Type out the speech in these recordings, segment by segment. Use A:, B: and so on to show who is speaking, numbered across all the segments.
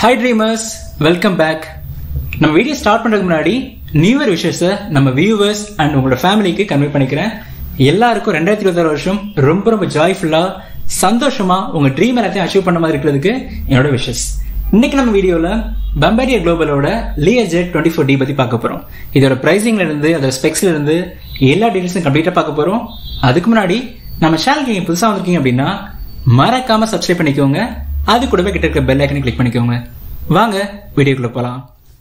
A: hi dreamers welcome back நம்ம video start பண்றதுக்கு முன்னாடி நியூ இயர் விஷஸை நம்ம வியூவர்ஸ் அண்ட் உங்களோட ஃபேமிலிக்கு கன்வே பண்ணிக்கிறேன் எல்லாருக்கும் ரெண்டாயிரத்தி இருபத்தாறு வருஷம் ரொம்ப ரொம்ப ஜாய்ஃபுல்லா சந்தோஷமா உங்க ட்ரீம் எல்லாத்தையும் அச்சீவ் பண்ண மாதிரி இருக்கிறதுக்கு என்னோட விஷஸ் இன்னைக்கு நம்ம வீடியோல பம்பாரியா குளோபலோட Lear jet twenty four D பத்தி பார்க்க போறோம் இதோட பிரைசிங்ல இருந்து அதோட ஸ்பெக்ஸ்ல இருந்து எல்லா டீடைல்ஸும் கம்ப்ளீட்டா பார்க்க போறோம் அதுக்கு முன்னாடி நம்ம சேனலுக்கு நீங்க புதுசா வந்திருக்கீங்க அப்படின்னா மறக்காம சப்ஸ்கிரைப் பண்ணிக்கோங்க அது கூடவே கிட்ட இருக்க பெல் ஐக்கனை கிளிக் பண்ணிக்கோங்க வாங்க வீடியோக்குள்ள போலாம்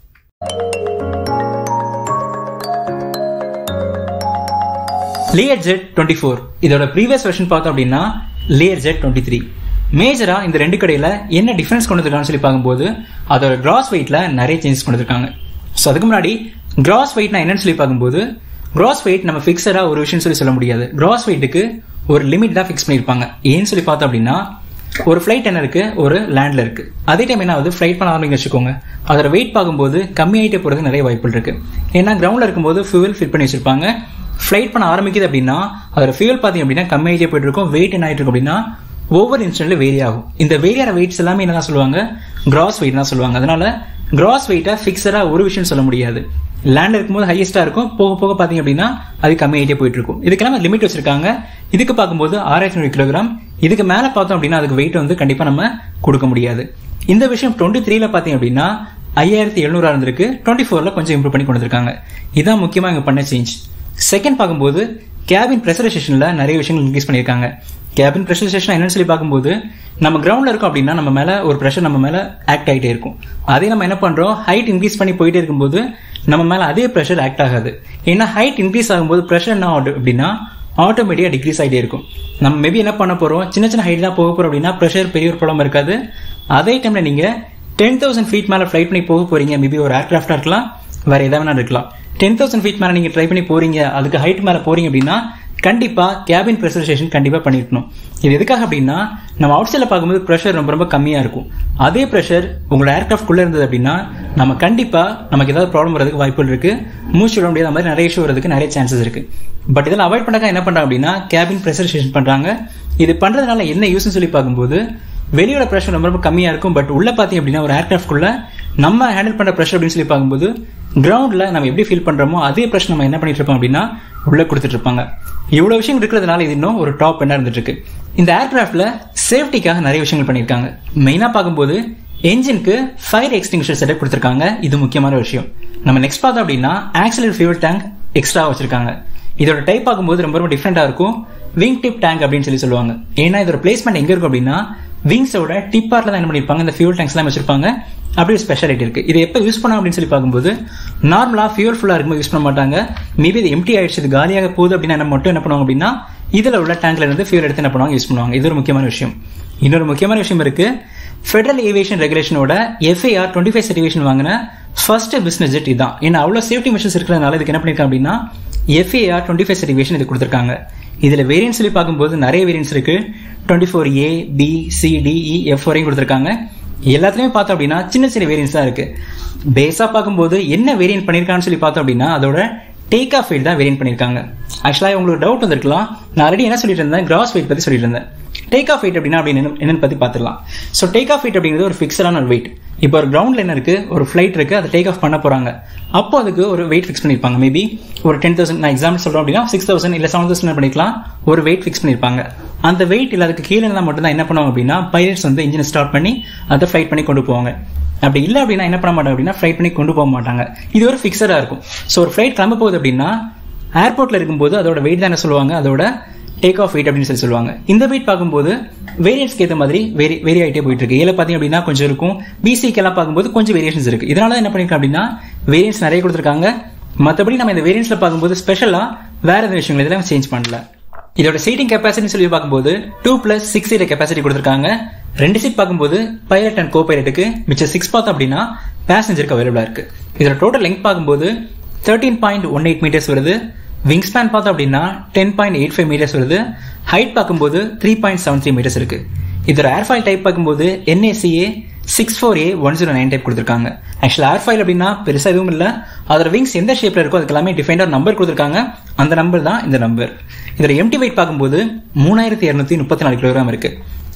A: லேயர் ஜெட் டுவெண்ட்டி ஃபோர் இதோட ப்ரீவியஸ் வெர்ஷன் பார்த்தோம் அப்படின்னா லேயர் ஜெட் டுவெண்ட்டி த்ரீ மேஜரா இந்த ரெண்டு கடையில என்ன டிஃபரன்ஸ் கொண்டு வந்திருக்காங்கன்னு சொல்லி பார்க்கும்போது அதோட கிராஸ் வெயிட்ல நிறைய சேஞ்சஸ் கொண்டு வந்திருக்காங்க ஸோ அதுக்கு முன்னாடி கிராஸ் வெயிட்னா என்னன்னு சொல்லி பார்க்கும்போது கிராஸ் வெயிட் நம்ம ஃபிக்ஸடா ஒரு விஷயம் சொல்லி சொல்ல முடியாது கிராஸ் வெயிட்டுக்கு ஒரு லிமிட் தான் ஃபிக்ஸ் பண்ணியிருப்பாங்க ஏன்னு சொல்லி பார்த்தோம் அப்படின்னா ஒரு ஃபிளைட் என்ன இருக்கு ஒரு லேண்ட்ல இருக்கு அதே டைம் என்ன ஆகுது ஃபிளைட் பண்ண ஆரம்பிங்க வச்சுக்கோங்க அதோட வெயிட் பார்க்கும்போது கம்மியாயிட்டே போறது நிறைய வாய்ப்புகள் இருக்கு ஏன்னா கிரவுண்ட்ல இருக்கும்போது ஃபியூவல் ஃபிட் பண்ணி வச்சிருப்பாங்க ஃபிளைட் பண்ண ஆரம்பிக்குது அப்படின்னா அதோட ஃபியூல் பார்த்தீங்க அப்படின்னா கம்மியாயிட்டே போயிட்டு இருக்கும் வெயிட் என்ன ஆயிட்டு இருக்கும் அப்படின்னா ஒவ்வொரு இன்ஸ்டன்ட்ல வேரி ஆகும் இந்த வேரியான வெயிட்ஸ் எல்லாமே என்ன சொல்லுவாங்க கிராஸ் வெயிட் தான் சொல்லுவாங்க அதனால கிராஸ் வெயிட்டை ஃபிக்ஸடா ஒரு விஷயம் சொல்ல முடியாது லேண்ட் இருக்கும்போது ஹையஸ்டா இருக்கும் போக போக பாத்தீங்க அப்படின்னா அது கம்மியாயிட்டே போயிட்டு இருக்கும் இதுக்கெல்லாம் லிமிட் வச்சிருக்காங்க இதுக்கு பார்க்கும்போது ஆறாயிரத்தி நூறு கிலோகிராம் இதுக்கு மேல பார்த்தோம் அப்படின்னா அதுக்கு வெயிட் வந்து கண்டிப்பா நம்ம கொடுக்க முடியாது இந்த விஷயம் டுவெண்ட்டி த்ரீல பாத்தீங்க அப்படின்னா ஐயாயிரத்தி எழுநூறா இருந்திருக்கு டுவெண்ட்டி ஃபோர்ல கொஞ்சம் இம்ப்ரூவ் பண்ணி கொண்டு வந்திருக்காங்க இதான் முக்கியமா இங்க பண்ண சேஞ்ச் செகண்ட் பார்க்கும்போது கேபின் ப்ரெஷரைசேஷன்ல நிறைய விஷயங்கள் இன்க்ரீஸ் பண்ணியிருக்காங்க கேபின் ப்ரெஷரைசேஷன் என்னன்னு சொல்லி பார்க்கும்போது நம்ம கிரவுண்ட்ல இருக்கோம் அப்படின்னா நம்ம மேல ஒரு ப்ரெஷர் நம்ம மேல ஆக்ட் ஆகிட்டே இருக்கும் அதே நம்ம என்ன பண்றோம் ஹைட் இன்க்ரீஸ் பண்ணி போயிட்டே இருக்கும்போது நம்ம மேல அதே ப்ரெஷர் ஆக்ட் ஆகாது ஏன்னா ஹைட் இன்க்ரீஸ் ஆகும்போது ப்ரெஷர் என்ன ஆகும் அப்படின்னா ஆட்டோமேட்டிக்கா டிக்ரீஸ் ஆகிட்டே இருக்கும் நம்ம மேபி என்ன பண்ண போறோம் சின்ன சின்ன ஹைட் தான் போக போறோம் அப்படின்னா ப்ரெஷர் பெரிய ஒரு ப்ராப்ளம் இருக்காது அதே டைம்ல நீங்க டென் தௌசண்ட் ஃபீட் மேல ஃபிளைட் பண்ணி போக போறீங்க மேபி ஒரு ஏர்கிராஃப்டா இருக்கலாம் வேற எதாவது வேணா இருக்கலாம் டென் தௌசண்ட் ஃபீட் மேல நீங்க ட்ரை பண்ணி போறீங்க அதுக்கு ஹைட் மேல போறீங்க அப்படின்னா கண்டிப்பா கேபின் ப்ரெஷரைசேஷன் கண்டிப்பா பண்ணிருக்கணும் இது எதுக்காக அப்படின்னா நம்ம அவுட் சைட்ல பார்க்கும்போது ப்ரெஷர் ரொம்ப ரொம்ப கம்மியா இருக்கும் அதே ப்ரெஷர் உங்களோட ஏர்கிராஃப்ட் குள்ள இருந்தது அப்படின்னா நம்ம கண்டிப்பா நமக்கு ஏதாவது ப்ராப்ளம் வரதுக்கு வாய்ப்புகள் இருக்கு மூச்சு விட முடியாத மாதிரி நிறைய இஷ்யூ வரதுக்கு நிறைய சான்சஸ் இருக்கு பட் இதெல்லாம் அவாய்ட் பண்ணாக்க என்ன பண்றாங்க அப்படின்னா கேபின் ப்ரெஷரைசேஷன் பண்றாங்க இது பண்றதுனால என்ன யூஸ்னு சொல்லி பார்க்கும்போது வெளியோட ப்ரெஷர் ரொம்ப ரொம்ப கம்மியா இருக்கும் பட் உள்ள பாத்தீங்க அப்படின்னா ஒரு ஏர்கிராஃப்ட் குள்ள நம்ம ஹேண்டில் பண்ற ப்ரெஷர் அப்படின்னு சொல்லி பார்க்கும்போது கிரவுண்ட்ல நம்ம எப்படி ஃபீல் பண்றோமோ அதே ப்ரெஷர் நம்ம என்ன பண்ணிட்டு இருப்போம் அப்படின்னா உள்ள கொடுத்துட்டு இருப்பாங்க இவ்வளவு விஷயம் இருக்கிறதுனால இது இன்னும் ஒரு டாப் என்ன இருந்துட்டு இருக்கு இந்த ஏர்கிராஃப்ட்ல சேஃப்டிக்காக நிறைய விஷயங்கள் பண்ணியிருக்காங்க மெயினா பார்க்கும்போது என்ஜினுக்கு ஃபயர் எக்ஸ்டிங்ஷர் செட்டப் கொடுத்துருக்காங்க இது முக்கியமான விஷயம் நம்ம நெக்ஸ்ட் பார்த்தோம் அப்படின்னா ஆக்சிலர் ஃபியூல் டேங்க் எக்ஸ்ட்ரா வச்சிருக்காங்க இதோட டைப் பார்க்கும்போது ரொம்ப ரொம்ப டிஃப்ரெண்டா இருக்கும் விங் டிப் டேங்க் அப்படின்னு சொல்லி சொல்லுவாங்க ஏன்னா இதோட பிளேஸ்மெண்ட் எங்க இருக்கும் அப்படின்னா விங்ஸோட டிப் பார்ட்ல தான் என்ன பண்ணிருப்பாங்க இந்த ஃபியூல் டேங்க்ஸ் எல்லாம் வச்சிருப்பாங்க அப்படி ஒரு ஸ்பெஷாலிட்டி இருக்கு இது எப்போ யூஸ் பண்ணோம் அப்படின்னு சொல்லி பார்க்கும்போது நார்மலா ஃபியூல் ஃபுல்லா இருக்கும்போது யூஸ் பண்ண மாட்டாங்க மேபி இது எம்டி ஆயிடுச்சு இது காலியாக போகுது அப்படின்னா நம்ம மட்டும் என்ன பண்ணுவாங்க அப்படின்னா இதுல உள்ள டேங்க்ல இருந்து ஃபியூல் எடுத்து என்ன பண்ணுவாங்க யூஸ் பண்ணுவாங்க இது ஒரு முக்கியமான விஷயம் இன்னொரு முக்கியமான விஷயம் இருக்கு ஃபெடரல் ஏவியேஷன் ரெகுலேஷனோட எஃப்ஐஆர் டுவெண்ட்டி ஃபைவ் சர்டிஃபிகேஷன் வாங்கின ஃபர்ஸ்ட் பிசினஸ் ஜெட் இதுதான் ஏன்னா அவ்வளவு சேஃப்டி மெஷர்ஸ் இருக்கிறதுனால இதுக்கு என்ன பண்ணிருக்காங்க அப்படின்னா எஃப்ஐஆர் டுவெண்ட்டி ஃபைவ் சர்டிஃபிகேஷன் இது கொடுத்துருக்காங்க இதுல வேரியன்ஸ் சொல்லி பார்க்கும்போது நிறைய வேரியன்ஸ் இருக்கு twenty four A B C D E F வரையும் கொடுத்துருக்காங்க எல்லாத்துலயுமே பார்த்தோம் அப்படின்னா சின்ன சின்ன வேரியன்ஸ் தான் இருக்கு பேஸா பார்க்கும்போது என்ன வேரியன்ட் பண்ணிருக்கான்னு சொல்லி பார்த்தோம் அப்படின்னா அதோட டேக் ஆஃப் வெயிட் தான் வேரியன்ட் பண்ணிருக்காங்க ஆக்சுவலா உங்களுக்கு டவுட் வந்திருக்கலாம் நான் ஆல்ரெடி என்ன சொல்லிட்டு இருந்தேன் கிராஸ் வெயிட் பத்தி சொல்லிட்டு இருந்தேன் டேக் ஆஃப் வெயிட் அப்படின்னா அப்படின்னு என்னன்னு பத்தி பார்த்துக்கலாம் ஸோ டேக் ஆஃப் வெயிட் அப்படிங்கிறது ஒரு ஃபிக்ஸடான ஒரு வெயிட் இப்போ ஒரு கிரவுண்ட்ல என்ன இருக்கு ஒரு ஃபிளைட் இருக்கு அதை டேக் ஆஃப் பண்ண போறாங்க அப்போ அதுக்கு ஒரு வெயிட் ஃபிக்ஸ் பண்ணிருப்பாங்க மேபி ஒரு டென் தௌசண்ட் நான் எக்ஸாம்பிள் சொல்றோம் அப்படின்னா சிக்ஸ் தௌசண்ட் இல்ல செவன் தௌசண்ட் பண்ணிக்கலாம் ஒரு வெயிட் ஃபிக்ஸ் பண்ணிருப்பாங்க அந்த வெயிட் இல்ல அதுக்கு கீழே இருந்தால் மட்டும் தான் என்ன பண்ணுவாங்க அப்படின்னா பைலட்ஸ் வந்து இன்ஜினை ஸ்டார்ட் பண்ணி அதை ஃபிளைட் பண்ணி கொண்டு போவாங்க அப்படி இல்லை அப்படின்னா என்ன பண்ண மாட்டாங்க அப்படின்னா ஃபிளைட் பண்ணி கொண்டு போக மாட்டாங்க இது ஒரு ஃபிக்ஸடா இருக்கும் ஸோ ஒரு ஃபிளைட் கிளம்ப போகுது அப்படின்னா ஏர்போர்ட்ல இருக்கும்போது அதோட வெயிட் தான் என்ன சொல்லுவாங்க அதோட டேக் ஆஃப் வெயிட் அப்படின்னு சொல்லி சொல்லுவாங்க இந்த வெயிட் பார்க்கும்போது வேரியன்ஸ்க்கு ஏற்ற மாதிரி வேரி வேரி ஆகிட்டே போயிட்டு இருக்கு ஏல பார்த்தீங்க அப்படின்னா கொஞ்சம் இருக்கும் பிசிக்கு எல்லாம் பார்க்கும்போது கொஞ்சம் வேரியன்ஸ் இருக்கு இதனால என்ன பண்ணிருக்கோம் அப்படின்னா வேரியன்ஸ் நிறைய கொடுத்துருக்காங்க மற்றபடி நம்ம இந்த வேரியன்ஸ்ல பார்க்கும்போது ஸ்பெஷலா வேற எந்த விஷயங்கள் இதெல்லாம் சேஞ்ச் பண்ணல இதோட சீட்டிங் கெப்பாசிட்டி சொல்லி பார்க்கும்போது two plus six seat capacity கொடுத்துருக்காங்க ரெண்டு சீட் பார்க்கும்போது பைலட் அண்ட் கோ பைலட்டுக்கு மிச்சம் சிக்ஸ் பார்த்தோம் அப்படின்னா பேசஞ்சருக்கு அவைலபிளா இருக்கு இதோட டோட்டல் லெங்க் பார்க்கும்போது thirteen point one eight metres வருது விங் ஸ்பேன் பார்த்தோம் அப்படின்னா ten point eight five metres வருது ஹைட் பார்க்கும்போது three point seven three metres இருக்கு இதோட ஏர்ஃபாயில் டைப் பார்க்கும்போது NACA six four A one zero nine type கொடுத்துருக்காங்க ஆக்சுவலா ஏர்ஃபாயில் அப்படின்னா பெருசா எதுவும் இல்லை அதோட விங்ஸ் எந்த ஷேப்ல இருக்கோ அதுக்கு எல்லாமே டிஃபைண்டா நம்பர் கொடுத்துருக்காங்க அந்த நம்பர் தான் இந்த நம்பர் இதோட எம்டி வெயிட் பார்க்கும்போது மூணாயிரத்தி இருநூத்தி முப்பத்தி நாலு கிலோகிராம் இருக்கு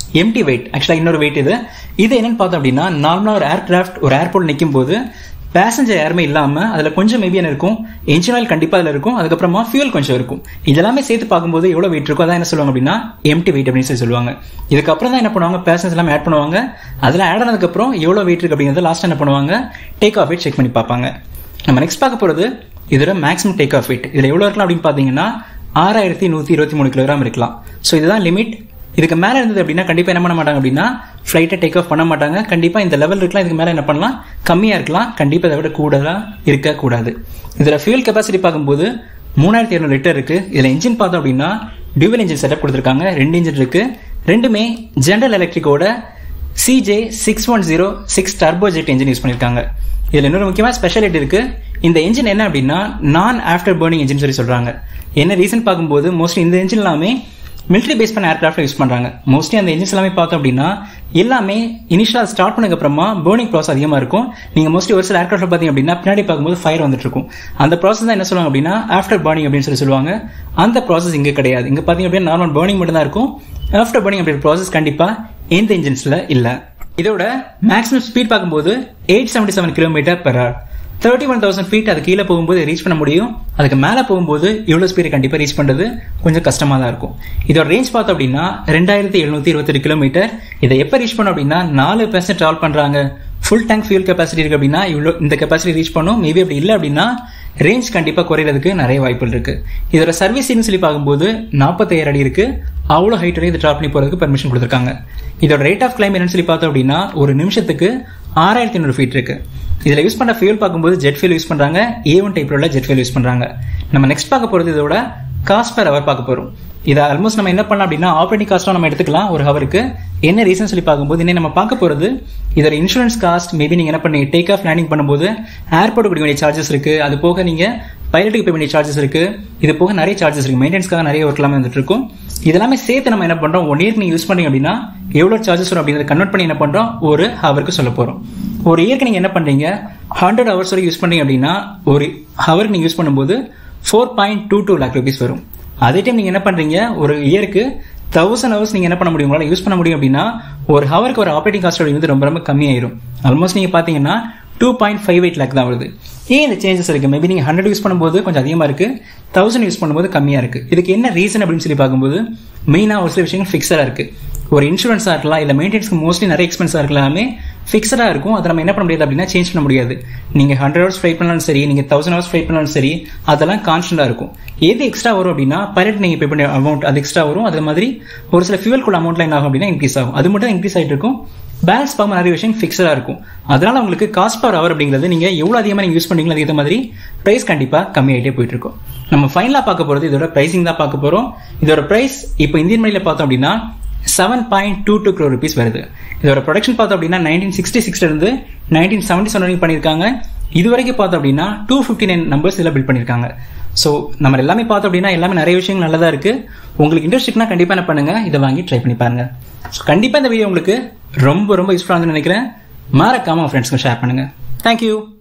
A: எம்டி வெயிட் ஆக்சுவலாக இன்னொரு வெயிட் இது இது என்னன்னு பார்த்தோம் அப்படின்னா நார்மலாக ஒரு ஏர்கிராஃப்ட் ஒரு ஏர்போர்ட் நிற்கும் போது பேசஞ்சர் யாருமே இல்லாம அதுல கொஞ்சம் மேபி என்ன இருக்கும் என்ஜின் ஆயில் கண்டிப்பா அதுல இருக்கும் அதுக்கப்புறமா ஃபியூல் கொஞ்சம் இருக்கும் இதெல்லாமே சேர்த்து பார்க்கும்போது எவ்வளவு வெயிட் இருக்கும் அதான் என்ன சொல்லுவாங்க அப்படின்னா எம்டி வெயிட் அப்படின்னு சொல்லி சொல்லுவாங்க இதுக்கப்புறம் தான் என்ன பண்ணுவாங்க பேசஞ்சர்ஸ் எல்லாம் ஆட் பண்ணுவாங்க அதுல ஆட் ஆனதுக்கு அப்புறம் எவ்வளவு வெயிட் இருக்கு அப்படிங்கறத லாஸ்ட் என்ன பண்ணுவாங்க டேக் ஆஃப் வெயிட் செக் பண்ணி பார்ப்பாங்க நம்ம நெக்ஸ்ட் பார்க்க போறது இதோட மேக்ஸிமம் டேக் ஆஃப் வெயிட் இதுல எவ்வளவு இருக்கலாம் அப்படின்னு பாத்தீங்கன்னா ஆறாயிரத்தி நூத்தி இருபத்தி மூணு கிலோகிராம் இருக்கலாம் ஸோ இதுதான் லிமிட் இதுக்கு மேல இருந்தது அப்படின்னா கண்டிப்பா என்ன பண்ண மாட்டாங்க அப்படின்னா ஃபிளைட்டை டேக் ஆஃப் பண்ண மாட்டாங்க கண்டிப்பா இந்த லெவல் இருக்கலாம் இதுக்கு மேல என்ன பண்ணலாம் கம்மியா இருக்கலாம் கண்டிப்பா இதை விட கூடதா இருக்க கூடாது இதுல ஃபியூல் கெப்பாசிட்டி பார்க்கும்போது மூணாயிரத்தி இரநூறு லிட்டர் இருக்கு இதுல இன்ஜின் பார்த்தோம் அப்படின்னா டியூவல் இன்ஜின் செட்டப் கொடுத்துருக்காங்க ரெண்டு இன்ஜின் இருக்கு ரெண்டுமே ஜெனரல் எலக்ட்ரிக்கோட CJ six one zero six turbo jet engine use பண்ணிருக்காங்க இதுல இன்னொரு முக்கியமான ஸ்பெஷாலிட்டி இருக்கு இந்த இன்ஜின் என்ன அப்படின்னா நான் ஆஃப்டர் பர்னிங் இன்ஜின் சொல்லி சொல்றாங்க என்ன ரீசன் பார்க்கும்போது மோஸ்ட்லி இந்த இன்ஜின் எல்லாமே மிலிட்டரி பேஸ் பண்ண ஏர்கிராஃப்ட் யூஸ் பண்றாங்க மோஸ்ட்லி அந்த இன்ஜின்ஸ் எல்லாமே பார்த்தோம் அப்படின்னா எல்லாமே இனிஷியல் ஸ்டார்ட் பண்ணதுக்கு அப்புறமா பேர்னிங் ப்ராசஸ் அதிகமா இருக்கும் நீங்க மோஸ்ட்லி ஒரு சில ஏர்கிராஃப்ட் பாத்தீங்க அப்படின்னா பின்னாடி பார்க்கும்போது ஃபயர் வந்துட்டு இருக்கும் அந்த ப்ராசஸ் தான் என்ன சொல்லுவாங்க அப்படின்னா ஆஃப்டர் பர்னிங் அப்படின்னு சொல்லி சொல்லுவாங்க அந்த ப்ராசஸ் இங்க கிடையாது இங்க பாத்தீங்க அப்படின்னா நார்மல் பர்னிங் மட்டும் தான் இருக்கும் ஆஃப்டர் பர்னிங் அப்படின்ற ப்ராசஸ் கண்டிப்பா எந்த இன்ஜின்ஸ்ல இல்ல இதோட மேக்ஸிமம் ஸ்பீட் பார்க்கும்போது eight seventy seven kilometre per hour thirty one thousand feet அது கீழே போகும்போது ரீச் பண்ண முடியும் அதுக்கு மேலே போகும்போது இவ்வளோ ஸ்பீடு கண்டிப்பாக ரீச் பண்ணுறது கொஞ்சம் கஷ்டமாக தான் இருக்கும் இதோட ரேஞ்ச் பார்த்தோம் அப்படின்னா ரெண்டாயிரத்தி எழுநூத்தி இருபத்தெட்டு கிலோமீட்டர் இதை எப்போ ரீச் பண்ணும் அப்படின்னா நாலு பர்சன்ட் ட்ராவல் பண்ணுறாங்க ஃபுல் டேங்க் ஃபியூல் கெப்பாசிட்டி இருக்கு அப்படின்னா இவ்வளோ இந்த கெப்பாசிட்டி ரீச் பண்ணும் மேபி அப்படி இல்லை அப்படின்னா ரேஞ்ச் கண்டிப்பாக குறையிறதுக்கு நிறைய வாய்ப்புகள் இருக்கு இதோட சர்வீஸ்னு சொல்லி பார்க்கும்போது நாற்பத்தாயிரம் அடி இருக்கு அவ்வளோ ஹைட் வரையும் இதை ட்ராப் பண்ணி போறதுக்கு பெர்மிஷன் கொடுத்துருக்காங்க இதோட ரேட் ஆஃப் கிளைம் என்னன்னு சொல்லி பார்த்தோம் அப்படின்னா ஒரு நிமிஷத்துக்கு ஆறாயிரத்தி ஐநூறு ஃபீட் இருக்கு இதுல யூஸ் பண்ற ஃபியூல் பார்க்கும்போது ஜெட் ஃபியூல் யூஸ் பண்றாங்க ஏ ஒன் டைப்ல உள்ள ஜெட் ஃபியூல் யூஸ் பண்றாங்க நம்ம நெக்ஸ்ட் பார்க்க போறது இதோட காஸ்ட் பர் ஹவர் பார்க்க போறோம் இதை ஆல்மோஸ்ட் நம்ம என்ன பண்ணலாம் அப்படின்னா ஆப்ரேட்டிங் காஸ்ட்டும் நம்ம எடுத்துக்கலாம் ஒரு ஹவருக்கு என்ன ரீசன் சொல்லி பார்க்கும்போது இன்னும் நம்ம பார்க்க போறது இதோட இன்சூரன்ஸ் காஸ்ட் மேபி நீங்க என்ன பண்ணி டேக் ஆஃப் லேண்டிங் பண்ணும்போது ஏர்போர்ட் கொடுக்க வேண்டிய சார்ஜஸ் இருக்கு அது போக நீங்க பைலட்டுக்கு பே வேண்டிய சார்ஜஸ் இருக்கு இது போக நிறைய சார்ஜஸ் இருக்கு மெயின்டெனன்ஸ்க்காக நிறைய ஒர்க் எல்லாமே வந்துட்டு இருக்கும் இதெல்லாமே சேர்த்து நம்ம என்ன பண்றோம் ஒன் இயர்க்கு நீங்க யூஸ் பண்ணீங்க அப்படின்னா எவ்வளவு சார்ஜஸ் வரும் அப்படின்றத கன்வெர்ட் பண்ணி என்ன பண்றோம் ஒரு ஹவருக்கு சொல்ல போறோம் ஒரு இயர்க்கு நீங்க என்ன பண்றீங்க ஹண்ட்ரட் ஹவர்ஸ் வரைக்கும் யூஸ் பண்ணீங்க அப்படின்னா ஒரு ஹவருக்கு நீங்க யூஸ் பண்ணும்போது four point two two lakh rupees வரும் அதே டைம் நீங்க என்ன பண்றீங்க ஒரு இயருக்கு தௌசண்ட் ஹவர்ஸ் நீங்க என்ன பண்ண முடியும் உங்களால யூஸ் பண்ண முடியும் அப்படின்னா ஒரு ஹவருக்கு ஒரு ஆப்ரேட்டிங் காஸ்ட் வந்து ரொம்ப ரொம்ப கம்மியாயிரும் ஆல்மோஸ்ட் நீங்க பாத்தீங்கன்னா two point five eight lakh தான் வருது ஏன் இந்த சேஞ்சஸ் இருக்கு மேபி நீங்க ஹண்ட்ரட் யூஸ் பண்ணும்போது கொஞ்சம் அதிகமா இருக்கு தௌசண்ட் யூஸ் பண்ணும்போது கம்மியா இருக்கு இதுக்கு என்ன ரீசன் அப்படின்னு சொல்லி பார்க்கும்போது மெயினா ஒரு சில விஷயங்கள் ஃபிக்ஸடா இருக்கு ஒரு இன்சூரன்ஸா இருக்கலாம் இல்ல மெயின்டெனன்ஸ்க்கு மோஸ்ட்லி நிறைய எக்ஸ்பென்ஸா இருக்கலாமே ஃபிக்ஸடா இருக்கும் அதை நம்ம என்ன பண்ண முடியாது அப்படின்னா சேஞ்ச் பண்ண முடியாது நீங்க ஹண்ட்ரட் ஹவர்ஸ் ஃபிளைட் பண்ணாலும் சரி நீங்க தௌசண்ட் ஹவர்ஸ் ஃபிளைட் பண்ணாலும் சரி அதெல்லாம் கான்ஸ்டன்டா இருக்கும் எது எக்ஸ்ட்ரா வரும் அப்படின்னா பைலட் நீங்க பே பண்ண அமௌண்ட் அது எக்ஸ்ட்ரா வரும் அது மாதிரி ஒரு சில ஃபியூல் கூட அமௌண்ட்ல என்ன ஆகும் அப்படின்னா இன்க்ரீஸ் ஆகும் அது மட்டும் இன்க்ரீஸ் ஆயிட்டு இருக்கும் பேலன்ஸ் பார்க்கும் நிறைய விஷயம் ஃபிக்ஸடா இருக்கும் அதனால உங்களுக்கு காஸ்ட் பர் ஹவர் அப்படிங்கிறது நீங்க எவ்வளவு அதிகமா நீங்க யூஸ் பண்ணீங்களோ அதுக்கு மாதிரி பிரைஸ் கண்டிப்பா கம்மியாயிட்டே போயிட்டு இருக்கும் நம்ம ஃபைனலா பார்க்க போறது இதோட பிரைசிங் தான் பார்க்க போறோம் இதோட பிரைஸ் இப்போ இந்தியன் மணியில பார்த்தோம் அப்படின்னா seven point two two crore rupees வருது இதோட ப்ரொடக்ஷன் பார்த்தோம் அப்படின்னா நைன்டீன் சிக்ஸ்டி சிக்ஸ்ல இருந்து நைன்டீன் செவன்டி செவன் வரைக்கும் பண்ணியிருக்காங்க இது வரைக்கும் பார்த்தோம் அப்படின்னா டூ ஃபிஃப்டி நைன் நம்பர்ஸ் இதில் பில்ட் பண்ணியிருக்காங்க ஸோ நம்ம எல்லாமே பார்த்தோம் அப்படின்னா எல்லாமே நிறைய விஷயங்கள் நல்லதா இருக்கு உங்களுக்கு இன்ட்ரெஸ்ட் இருக்குன்னா கண்டிப்பா என்ன பண்ணுங்க இதை வாங்கி ட்ரை பண்ணி பாருங்க ஸோ கண்டிப்பா இந்த வீடியோ உங்களுக்கு ரொம்ப ரொம்ப யூஸ்ஃபுல்லாக நினைக்கிறேன் மறக்காம உங்க ஃப்ரெண்ட்ஸ்க்கு ஷேர் பண்ணுங்க தேங்க்யூ